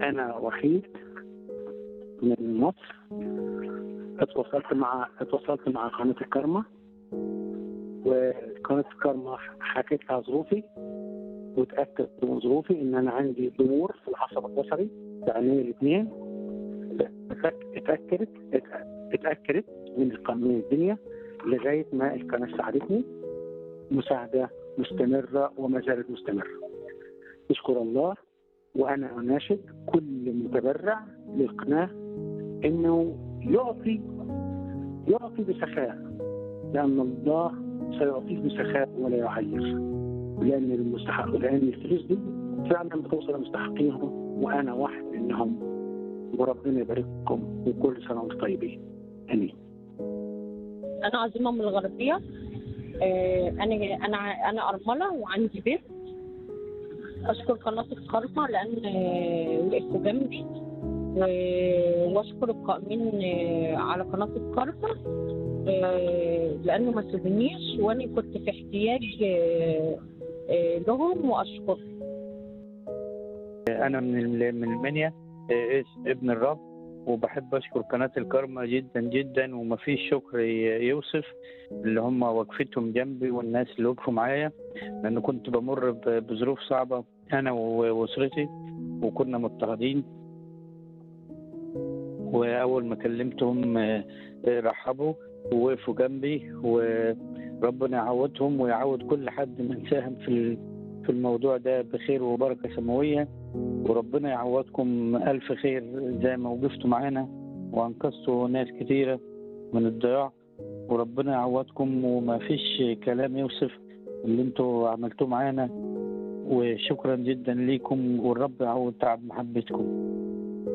انا وحيد من مصر اتواصلت مع اتواصلت مع قناه الكرمه وقناه الكرمه حكيت لها ظروفي وتاكد من ظروفي ان انا عندي ضمور في العصب البصري في عيني الاثنين اتاكدت اتاكدت من الق- من الدنيا لغايه ما القناه ساعدتني مساعده مستمره وما زالت مستمره. نشكر الله وانا اناشد كل متبرع للقناه انه يعطي يعطي بسخاء لان الله سيعطيك بسخاء ولا يعير لان المستحق لان الفلوس دي فعلا بتوصل لمستحقيهم وانا واحد منهم وربنا يبارككم وكل سنه وانتم طيبين امين انا عظيمه من الغربيه آه، انا انا انا ارمله وعندي بيت اشكر قناه الكرمه لان آه، وقفوا جنبي و- واشكر القائمين آه، على قناه الكرمه آه، لانه ما سابونيش وانا كنت في احتياج آه، آه، لهم واشكر انا من ال- من المنيا آه، اس- ابن الرب وبحب اشكر قناه الكرمة جدا جدا ومفيش شكر ي- يوصف اللي هم وقفتهم جنبي والناس اللي وقفوا معايا لان كنت بمر ب- بظروف صعبه انا و- واسرتي وكنا مضطهدين واول ما كلمتهم آه، آه، رحبوا ووقفوا جنبي وربنا يعوضهم ويعوض كل حد من ساهم في ال- في الموضوع ده بخير وبركه سماويه وربنا يعوضكم ألف خير زي ما وقفتوا معانا وأنقذتوا ناس كتيرة من الضياع وربنا يعوضكم وما فيش كلام يوصف اللي انتوا عملتوه معانا وشكرا جدا ليكم والرب يعوض تعب محبتكم